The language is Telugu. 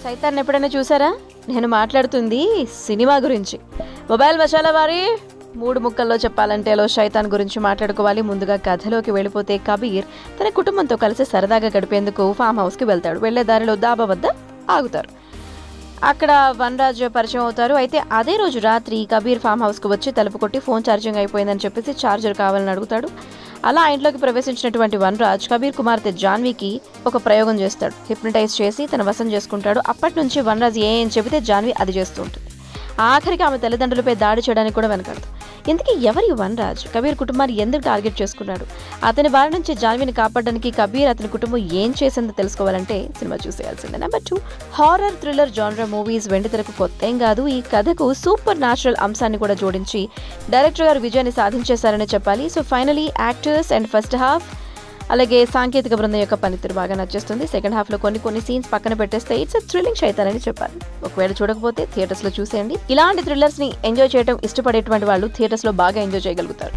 సైతాన్ని ఎప్పుడైనా చూసారా నేను మాట్లాడుతుంది సినిమా గురించి మొబైల్ మసాలా వారి మూడు ముక్కల్లో చెప్పాలంటే లో శైతాన్ గురించి మాట్లాడుకోవాలి ముందుగా కథలోకి వెళ్ళిపోతే కబీర్ తన కుటుంబంతో కలిసి సరదాగా గడిపేందుకు ఫామ్ హౌస్కి వెళ్తాడు వెళ్లే దారిలో దాబా వద్ద ఆగుతారు అక్కడ వనరాజ్ పరిచయం అవుతారు అయితే అదే రోజు రాత్రి కబీర్ ఫామ్ హౌస్కి వచ్చి తలుపు కొట్టి ఫోన్ ఛార్జింగ్ అయిపోయిందని చెప్పేసి ఛార్జర్ కావాలని అడుగుతాడు అలా ఆ ఇంట్లోకి ప్రవేశించినటువంటి వనరాజ్ కబీర్ కుమార్తె జాన్వీకి ఒక ప్రయోగం చేస్తాడు హిప్నటైజ్ చేసి తన వశం చేసుకుంటాడు అప్పటి నుంచి వనరాజ్ ఏ ఏం చెబితే జాన్వి అది చేస్తూ ఉంటుంది ఆఖరికి ఆమె తల్లిదండ్రులపై దాడి చేయడానికి కూడా వెనకాడదు ఇంతకీ ఎవరి వనరాజ్ కబీర్ కుటుంబాన్ని ఎందుకు టార్గెట్ చేసుకున్నాడు అతని బారి నుంచి జాన్విని కాపాడడానికి కబీర్ అతని కుటుంబం ఏం చేసిందో తెలుసుకోవాలంటే సినిమా చూసేయాల్సిందే number two horror thriller genre movies వెండితెరకు కొత్త ఏం కాదు ఈ కథకు సూపర్ న్యాచురల్ అంశాన్ని కూడా జోడించి డైరెక్టర్ గారు విజయాన్ని సాధించేశారని చెప్పాలి so finally actors and first half అలాగే సాంకేతిక బృందం యొక్క పనితీరు బాగా నచ్చేస్తుంది సెకండ్ హాఫ్ లో కొన్ని కొన్ని సీన్స్ పక్కన పెట్టేస్తే ఇట్స్ థ్రిల్లింగ్ శైతానని చెప్పాలి ఒకవేళ చూడకపోతే థియేటర్స్ లో చూసేయండి ఇలాంటి థ్రిల్లర్స్ ని ఎంజాయ్ చేయడం ఇష్టపడేటువంటి వాళ్ళు థియేటర్స్ లో బాగా ఎంజాయ్ చేయగలుగుతారు